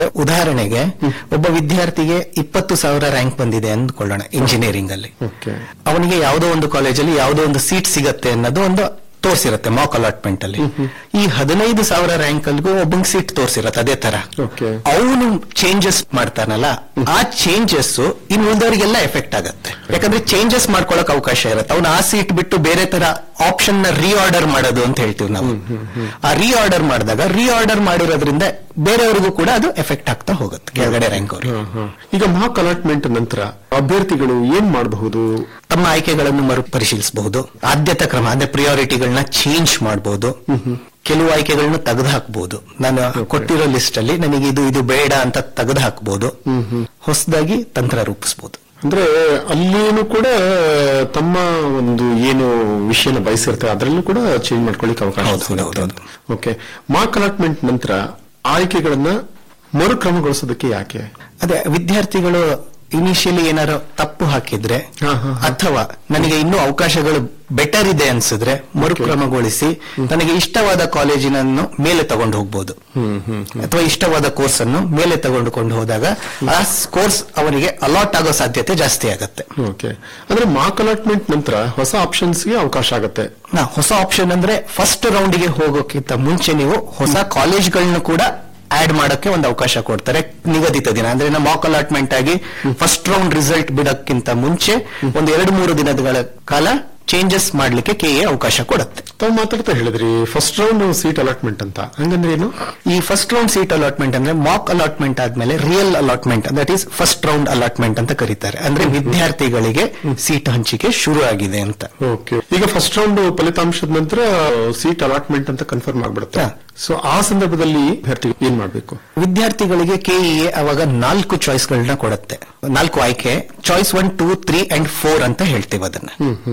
ಉದಾಹರಣೆಗೆ ಒಬ್ಬ ವಿದ್ಯಾರ್ಥಿಗೆ ಇಪ್ಪತ್ತು ಸಾವಿರ ರ್ಯಾಂಕ್ ಬಂದಿದೆ ಅಂದ್ಕೊಳ್ಳೋಣ ಇಂಜಿನಿಯರಿಂಗ್ ಅಲ್ಲಿ ಓಕೆ ಅವನಿಗೆ ಯಾವುದೋ ಒಂದು ಕಾಲೇಜಲ್ಲಿ ಯಾವುದೋ ಒಂದು ಸೀಟ್ ಸಿಗತ್ತೆ ಅನ್ನೋದು ಒಂದು ತೋರಿಸಿರುತ್ತೆ ಮಾಕ್ ಅಲಾಟ್ಮೆಂಟ್ ಅಲ್ಲಿ ಈ ಹದಿನೈದು ಸಾವಿರ ರ್ಯಾಂಕ್ ಅಲ್ಲಿಗೂ ಒಬ್ಬಂಗ್ ಸೀಟ್ ತೋರಿಸಿರತ್ತೆ ಅದೇ ತರ ಓಕೆ ಅವನು ಚೇಂಜಸ್ ಮಾಡ್ತಾನಲ್ಲ ಆ ಚೇಂಜಸ್ ಇನ್ ಉಳಿದವರಿಗೆಲ್ಲ ಎಫೆಕ್ಟ್ ಆಗತ್ತೆ ಯಾಕಂದ್ರೆ ಚೇಂಜಸ್ ಮಾಡ್ಕೊಳಕ್ ಅವಕಾಶ ಇರುತ್ತೆ ಅವ್ನು ಆ ಸೀಟ್ ಬಿಟ್ಟು ಬೇರೆ ತರ ಆಪ್ಷನ್ ನ ರೀಆರ್ಡರ್ ಮಾಡೋದು ಅಂತ ಹೇಳ್ತೀವಿ ನಾವು ಆ ರೀಆರ್ಡರ್ ಮಾಡಿದಾಗ ರೀಆರ್ಡರ್ ಮಾಡಿರೋದ್ರಿಂದ ಬೇರೆಯವರಿಗೂ ಕೂಡ ಅದು ಎಫೆಕ್ಟ್ ಆಗ್ತಾ ಹೋಗುತ್ತೆ ಕೆಳಗಡೆ ರ್ಯಾಂಕ್ ಅವರು ಹಾ, ಹಾ. ಈಗ ಮಾಕ್ ಅಲಾಟ್ಮೆಂಟ್ ನಂತರ ಅಭ್ಯರ್ಥಿಗಳು ಏನ್ ಮಾಡಬಹುದು ತಮ್ಮ ಆಯ್ಕೆಗಳನ್ನು ಮರುಪರಿಶೀಲಿಸಬಹುದು ಆದ್ಯತಾ ಕ್ರಮ ಅಂದ್ರೆ ಪ್ರಿಯಾರಿಟಿಗಳನ್ನ ಚೇಂಜ್ ಮಾಡಬಹುದು ಕೆಲವು ಆಯ್ಕೆಗಳನ್ನ ತೆಗೆದು ಹಾಕಬಹುದು ನಾನು ಕೊಟ್ಟಿರೋ ಲಿಸ್ಟ್ ಅಲ್ಲಿ ನನಗೆ ಇದು ಇದು ಬೇಡ ಅಂತ ತೆಗೆದು ಹಾಕಬಹುದು ಹೊಸದಾಗಿ ತಂತ್ರ ರೂಪಿಸಬಹುದು ಅಂದ್ರೆ ಅಲ್ಲಿನೂ ಕೂಡ ತಮ್ಮ ಒಂದು ಏನು ವಿಷಯನ ಬಯಸಿರ್ತಾರೆ ಅದರಲ್ಲೂ ಕೂಡ ಚೇಂಜ್ ಮಾಡ್ಕೊಳ್ಳಿಕ್ಕೆ ಅವಕಾಶ ಹೌದು, ಹೌದು, ಹೌದು, ಸಿಗುತ್ತೆ. ಓಕೆ ಮಾರ್ಕ್ ಅಲಾಟ್ಮೆಂಟ್ ನಂತರ ಆಯ್ಕೆಗಳನ್ನ ಮರುಕ್ರಮಗೊಳಿಸೋದಕ್ಕೆ ಯಾಕೆ ಅದೇ ವಿದ್ಯಾರ್ಥಿಗಳು ಇನಿಷಿಯಲಿ ಏನಾರು ತಪ್ಪು ಹಾಕಿದ್ರೆ ಹಾ, ಹಾ, ಹಾ. ಅಥವಾ ನನಗೆ ಇನ್ನೂ ಅವಕಾಶಗಳು ಬೆಟರ್ ಇದೆ ಅನ್ಸಿದ್ರೆ ಮರುಕ್ರಮಗೊಳಿಸಿ ನನಗೆ ಇಷ್ಟವಾದ ಕಾಲೇಜಿನನ್ನು ಮೇಲೆ ತಗೊಂಡು ಹೋಗ್ಬೋದು ಅಥವಾ ಇಷ್ಟವಾದ ಕೋರ್ಸ್ ಅನ್ನು ಮೇಲೆ ತಗೊಂಡುಕೊಂಡು ಹೋದಾಗ ಆ ಕೋರ್ಸ್ ಅವನಿಗೆ ಅಲಾಟ್ ಆಗೋ ಸಾಧ್ಯತೆ ಜಾಸ್ತಿ ಆಗತ್ತೆ ಓಕೆ ಅಂದ್ರೆ ಮಾರ್ಕ್ ಅಲಾಟ್ಮೆಂಟ್ ನಂತರ ಹೊಸ ಆಪ್ಷನ್ಸ್ಗೆ ಅವಕಾಶ ಆಗತ್ತೆ ನಾ ಹೊಸ ಆಪ್ಷನ್ ಅಂದ್ರೆ ಫಸ್ಟ್ ರೌಂಡ್ಗೆ ಹೋಗೋಕ್ಕಿಂತ ಮುಂಚೆ ನೀವು ಹೊಸ ಕಾಲೇಜ್ಗಳನ್ನ ಕೂಡ ಆಡ್ ಮಾಡಕ್ಕೆ ಒಂದು ಅವಕಾಶ ಕೊಡ್ತಾರೆ ನಿಗದಿತ ದಿನ ಅಂದ್ರೆ ನಮ್ಮ ಮಾಕ್ ಅಲಾಟ್ಮೆಂಟ್ ಆಗಿ ಫಸ್ಟ್ ರೌಂಡ್ ರಿಸಲ್ಟ್ ಬಿಡಕ್ಕಿಂತ ಮುಂಚೆ ಒಂದು ಎರಡು ಮೂರು ದಿನಗಳ ಕಾಲ ಚೇಂಜಸ್ ಮಾಡ್ಲಿಕ್ಕೆ ಕೆಎ ಅವಕಾಶ ಕೊಡುತ್ತೆ ತಾವು ಮಾತಾಡ್ತಾ ಹೇಳಿದ್ರಿ ಫಸ್ಟ್ ರೌಂಡ್ ಸೀಟ್ ಅಲಾಟ್ಮೆಂಟ್ ಅಂತ ಹಂಗಂದ್ರೆ ಏನು ಈ ಫಸ್ಟ್ ರೌಂಡ್ ಸೀಟ್ ಅಲಾಟ್ಮೆಂಟ್ ಅಂದ್ರೆ ಮಾಕ್ ಅಲಾಟ್ಮೆಂಟ್ ಆದ್ಮೇಲೆ real allotment that is first round allotment ಅಂತ ಕರೀತಾರೆ ಅಂದ್ರೆ ವಿದ್ಯಾರ್ಥಿಗಳಿಗೆ ಸೀಟ್ ಹಂಚಿಕೆ ಶುರು ಆಗಿದೆ ಅಂತ ಓಕೆ ಈಗ ಫಸ್ಟ್ ರೌಂಡ್ ಫಲಿತಾಂಶದ ನಂತರ ಸೀಟ್ ಅಲಾಟ್ಮೆಂಟ್ ಅಂತ ಕನ್ಫರ್ಮ್ ಆಗ್ಬಿಡುತ್ತೆ ಹಾ. ಸೊ ಆ ಸಂದರ್ಭದಲ್ಲಿ ಅಭ್ಯರ್ಥಿ ಏನ್ ಮಾಡ್ಬೇಕು ವಿದ್ಯಾರ್ಥಿಗಳಿಗೆ ಕೆಇಎ ಅವಾಗ ನಾಲ್ಕು ಚಾಯ್ಸ್ ಗಳನ್ನ ಕೊಡುತ್ತೆ ನಾಲ್ಕು ಆಯ್ಕೆ choice one two three and four ಅಂತ ಹೇಳ್ತೀವಿ ಅದನ್ನ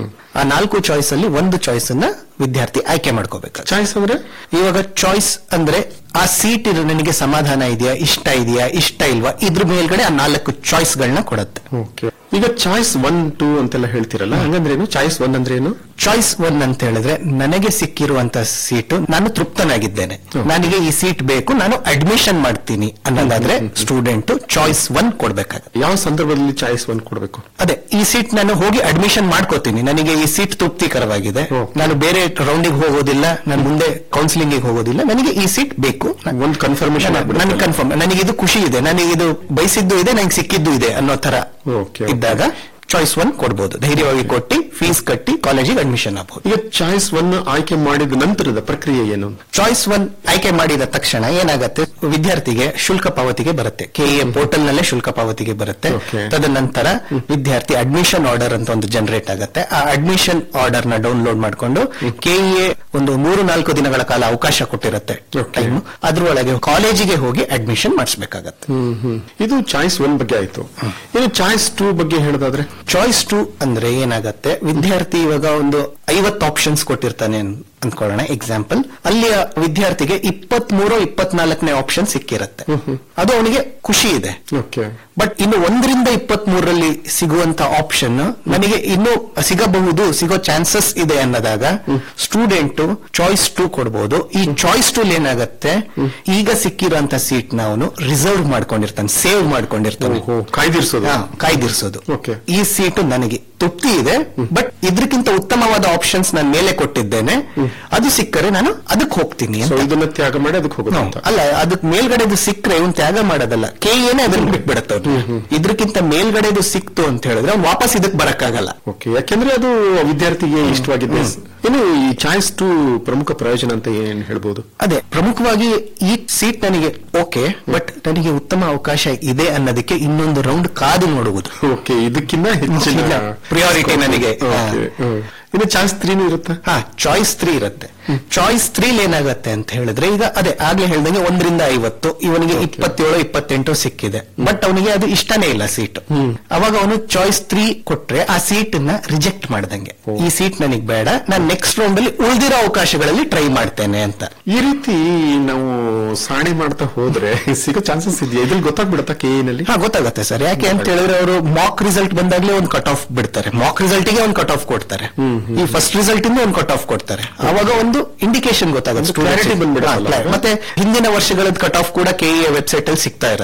ಆ ನಾಲ್ಕು ಚಾಯ್ಸ್ ಅಲ್ಲಿ ಒಂದು ಚಾಯ್ಸ್ ಅನ್ನ ವಿದ್ಯಾರ್ಥಿ ಆಯ್ಕೆ ಮಾಡ್ಕೋಬೇಕು ಚಾಯ್ಸ್ ಅಂದ್ರೆ ಇವಾಗ ಚಾಯ್ಸ್ ಅಂದ್ರೆ ಆ ಸೀಟ್ ಇರೋ ನನಗೆ ಸಮಾಧಾನ ಇದೆಯಾ ಇಷ್ಟ ಇದೆಯಾ ಇಷ್ಟ ಇಲ್ವಾ ಇದ್ರ ಮೇಲ್ಗಡೆ ಆ ನಾಲ್ಕು ಚಾಯ್ಸ್ ಗಳನ್ನ ಕೊಡುತ್ತೆ ಓಕೆ ಈಗ ಚಾಯ್ಸ್ ಒನ್ ಟೂ ಅಂತೆಲ್ಲ ಹೇಳ್ತಿರಲ್ಲ ಹಂಗಂದ್ರೆ ಏನು ಚಾಯ್ಸ್ ಒನ್ ಅಂದ್ರೆ ಏನು ಚಾಯ್ಸ್ ಒನ್ ಅಂತ ಹೇಳಿದ್ರೆ ನನಗೆ ಸಿಕ್ಕಿರುವಂತ ಸೀಟು ನಾನು ತೃಪ್ತನಾಗಿದ್ದೇನೆ ನನಗೆ ಈ ಸೀಟ್ ಬೇಕು ನಾನು ಅಡ್ಮಿಷನ್ ಮಾಡ್ತೀನಿ ಅನ್ನೋದಾದ್ರೆ ಸ್ಟೂಡೆಂಟ್ ಚಾಯ್ಸ್ ಒನ್ ಕೊಡ್ಬೇಕಾಗುತ್ತೆ ಯಾವ ಸಂದರ್ಭದಲ್ಲಿ ಚಾಯ್ಸ್ ಒನ್ ಕೊಡಬೇಕು ಅದೇ ಈ ಸೀಟ್ ನಾನು ಹೋಗಿ ಅಡ್ಮಿಷನ್ ಮಾಡ್ಕೋತೀನಿ ನನಗೆ ಈ ಸೀಟ್ ತೃಪ್ತಿಕರವಾಗಿದೆ Okay. ನಾನು ಬೇರೆ ರೌಂಡಿಗೆ ಹೋಗೋದಿಲ್ಲ ನಾನು ಮುಂದೆ ಕೌನ್ಸಿಲಿಂಗ್ ಹೋಗೋದಿಲ್ಲ ನನಗೆ ಈ ಸೀಟ್ ಬೇಕು ಒಂದು ಕನ್ಫರ್ಮೇಶನ್ ನನಗೆ ಕನ್ಫರ್ಮ್ ನನಗೆ ಇದು ಖುಷಿ ಇದೆ ನನಗೆ ಇದು ಬಯಸಿದ್ದು ಇದೆ ನನಗೆ ಸಿಕ್ಕಿದ್ದು ಇದೆ ಅನ್ನೋ ತರ Okay, ಇದ್ದಾಗ ಚಾಯ್ಸ್ ಒನ್ ಕೊಡ್ಬೋದು ಧೈರ್ಯವಾಗಿ ಕೊಟ್ಟು ಫೀಸ್ ಕಟ್ಟಿ ಕಾಲೇಜಿಗೆ ಅಡ್ಮಿಷನ್ ಆಗ್ಬೋದು ಈಗ ಚಾಯ್ಸ್ ಒನ್ ಆಯ್ಕೆ ಮಾಡಿದ ನಂತರದ ಪ್ರಕ್ರಿಯೆ ಏನು ಚಾಯ್ಸ್ ಒನ್ ಆಯ್ಕೆ ಮಾಡಿದ ತಕ್ಷಣ ಏನಾಗತ್ತೆ ವಿದ್ಯಾರ್ಥಿಗೆ ಶುಲ್ಕ ಪಾವತಿಗೆ ಬರುತ್ತೆ ಕೆಎ ಪೋರ್ಟಲ್ ನಲ್ಲೇ ಶುಲ್ಕ ಪಾವತಿಗೆ ಬರುತ್ತೆ Okay. ತದನಂತರ ವಿದ್ಯಾರ್ಥಿ ಅಡ್ಮಿಷನ್ ಆರ್ಡರ್ ಅಂತ ಒಂದು ಜನರೇಟ್ ಆಗುತ್ತೆ ಆ ಅಡ್ಮಿಷನ್ ಆರ್ಡರ್ ನ ಡೌನ್ಲೋಡ್ ಮಾಡಿಕೊಂಡು ಕೆಇಎ ಒಂದು ಮೂರು ನಾಲ್ಕು ದಿನಗಳ ಕಾಲ ಅವಕಾಶ ಕೊಟ್ಟಿರುತ್ತೆ Okay. ಟೈಮ್ ಅದ್ರೊಳಗೆ ಕಾಲೇಜಿಗೆ ಹೋಗಿ ಅಡ್ಮಿಷನ್ ಮಾಡಿಸ್ಬೇಕಾಗತ್ತೆ ಹ್ಮ್ ಹ್ಮ್ ಇದು ಚಾಯ್ಸ್ ಒನ್ ಬಗ್ಗೆ ಆಯ್ತು ಇನ್ನು ಚಾಯ್ಸ್ ಟೂ ಬಗ್ಗೆ ಹೇಳೋದಾದ್ರೆ ಚಾಯ್ಸ್ ಟು ಅಂದ್ರೆ ಏನಾಗತ್ತೆ ವಿದ್ಯಾರ್ಥಿ ಇವಾಗ ಒಂದು ಐವತ್ತು ಆಪ್ಷನ್ಸ್ ಕೊಟ್ಟಿರ್ತಾನೆ ಅನ್- ಅಂದ್ಕೊಳ್ಳೋಣ ಎಕ್ಸಾಂಪಲ್ ಅಲ್ಲಿ ಆ ವಿದ್ಯಾರ್ಥಿಗೆ ಇಪ್ಪತ್ತ್ ಮೂರು ಇಪ್ಪತ್ನಾಲ್ಕನೇ ಆಪ್ಷನ್ ಸಿಕ್ಕಿರತ್ತೆ ಅದು ಅವನಿಗೆ ಖುಷಿ ಇದೆ ಓಕೆ ಬಟ್ ಇನ್ನು ಒಂದರಿಂದ ಇಪ್ಪತ್ತ್ ಮೂರರಲ್ಲಿ ಸಿಗುವಂತ ಆಪ್ಷನ್ ನನಗೆ ಇನ್ನು ಸಿಗಬಹುದು ಸಿಗೋ ಚಾನ್ಸಸ್ ಇದೆ ಅನ್ನೋದಾಗ ಸ್ಟೂಡೆಂಟ್ ಚಾಯ್ಸ್ ಟು ಕೊಡ್ಬೋದು ಈ ಚಾಯ್ಸ್ ಟು ಏನಾಗತ್ತೆ ಈಗ ಸಿಕ್ಕಿರೋಂತ ಸೀಟ್ ನ ಅವನು ರಿಸರ್ವ್ ಮಾಡ್ಕೊಂಡಿರ್ತಾನೆ ಸೇವ್ ಮಾಡ್ಕೊಂಡಿರ್ತಾನೆ ಓಹೋ ಕಾಯ್ದಿರಿಸೋದು ಹಾ, ಕಾಯ್ದಿರಿಸೋದು Okay. ಈ ಸೀಟು ನನಗೆ ತೃಪ್ತಿ ಇದೆ ಬಟ್ ಇದಕ್ಕಿಂತ ಉತ್ತಮವಾದ ಆಪ್ಷನ್ಸ್ ನಾನು ಮೇಲೆ ಕೊಟ್ಟಿದ್ದೇನೆ ಅದು ಸಿಕ್ಕರೆ ನಾನು ಅದಕ್ಕೆ ಹೋಗ್ತೀನಿ ಸೊ ಅಂತ ಇದನ್ನ ತ್ಯಾಗ ಮಾಡಿ ಅದಕ್ಕೆ ಹೋಗೋದು No, ಅಂತ ಅಲ್ಲ ಅದಕ್ಕೆ ಮೇಲ್ಗಡೆದು ಸಿಕ್ಕರೆ ಇವನ್ ತ್ಯಾಗ ಮಾಡೋದಲ್ಲ ಕೆ ಏನೇ ಅದನ್ನ ಬಿಟ್ಬಿಡತ್ತ ಇದ್ರಕ್ಕಿಂತ ಮೇಲ್ಗಡೆದು ಸಿಕ್ತು ಅಂತ ಹೇಳಿದ್ರೆ ಅವ್ನು ವಾಪಸ್ ಇದಕ್ ಬರಕ್ಕಾಗಲ್ಲ ಓಕೆ ಯಾಕೆಂದ್ರೆ ಅದು ವಿದ್ಯಾರ್ಥಿಗೆ ಇಷ್ಟವಾಗಿದೆ ಇನ್ನು ಈ ಚಾಯ್ಸ್ ಟು ಪ್ರಮುಖ ಪ್ರಯೋಜನ ಅಂತ ಏನ್ ಹೇಳ್ಬೋದು ಅದೇ ಪ್ರಮುಖವಾಗಿ ಈ ಸೀಟ್ ನನಗೆ ಓಕೆ ಬಟ್ ನನಗೆ ಉತ್ತಮ ಅವಕಾಶ ಇದೆ ಅನ್ನೋದಕ್ಕೆ ಇನ್ನೊಂದು ರೌಂಡ್ ಕಾದು ನೋಡುವುದು ಓಕೆ ಇದಕ್ಕಿಂತ ಹೆಚ್ಚಿನ ಇಲ್ಲ, priority ನನಗೆ. Okay, ಹ್ಮ್. ಇನ್ನು ಚಾಯ್ಸ್ ತ್ರೀನು ಇರುತ್ತೆ ಹಾ ಚಾಯ್ಸ್ ತ್ರೀ ಇರುತ್ತೆ ಚಾಯ್ಸ್ ತ್ರೀ ಏನಾಗತ್ತೆ ಅಂತ ಹೇಳಿದ್ರೆ ಈಗ ಅದೇ ಆಗ್ಲೇ ಹೇಳ್ದಂಗೆ ಒಂದರಿಂದ ಐವತ್ತು ಇವನಿಗೆ ಇಪ್ಪತ್ತೇಳು ಇಪ್ಪತ್ತೆಂಟು ಸಿಕ್ಕಿದೆ ಬಟ್ ಅವನಿಗೆ ಅದು ಇಷ್ಟನೇ ಇಲ್ಲ ಸೀಟ್ ಅವಾಗ ಅವನು ಚಾಯ್ಸ್ ತ್ರೀ ಕೊಟ್ರೆ ಆ ಸೀಟ್ ನ ರಿಜೆಕ್ಟ್ ಮಾಡ್ದಂಗೆ ಈ ಸೀಟ್ ನನಗೆ ಬೇಡ ನಾನು ನೆಕ್ಸ್ಟ್ ರೌಂಡ್ ಅಲ್ಲಿ ಉಳಿದಿರೋ ಅವಕಾಶಗಳಲ್ಲಿ ಟ್ರೈ ಮಾಡ್ತೇನೆ ಅಂತ ಈ ರೀತಿ ನಾವು ಸಾಣೆ ಮಾಡ್ತಾ ಹೋದ್ರೆ ಸಿಗೋ ಚಾನ್ಸಸ್ ಇದೆಯಾ ಇದ್ರಲ್ಲಿ ಗೊತ್ತಾಗ್ಬಿಡತ್ತಾ ಕೆ ನಲ್ಲಿ ಹಾ ಗೊತ್ತಾಗುತ್ತೆ ಸರ್ ಯಾಕೆ ಅಂತ ಹೇಳಿದ್ರೆ ಅವರು ಮಾಕ್ ರಿಸಲ್ಟ್ ಬಂದಾಗ್ಲೇ ಒಂದು ಕಟ್ ಆಫ್ ಬಿಡ್ತಾರೆ ಮಾಕ್ ರಿಸಲ್ಟ್ ಗೆ ಒಂದು ಕಟ್ ಆಫ್ ಕೊಡ್ತಾರೆ ಈ ಫಸ್ಟ್ ರಿಸಲ್ಟ್ ಇಂದ ಒಂದು ಕಟ್ ಆಫ್ ಕೊಡ್ತಾರೆ ಅವಾಗ ಒಂದು ಇಂಡಿಕೇಶನ್ ಗೊತ್ತಾಗುತ್ತೆ ಒಂದು clarity students ಗೆ. ಬಂದ್ಬಿಡುತ್ತಲ್ಲ ಹಾ, ಅವಾಗ. ಮತ್ತೆ ಹಿಂದಿನ ವರ್ಷಗಳದ ಕಟ್ ಆಫ್ ಕೂಡ ಕೆಇಎ ವೆಬ್ಸೈಟ್ ಅಲ್ಲಿ ಸಿಗ್ತಾ ಇರುತ್ತೆ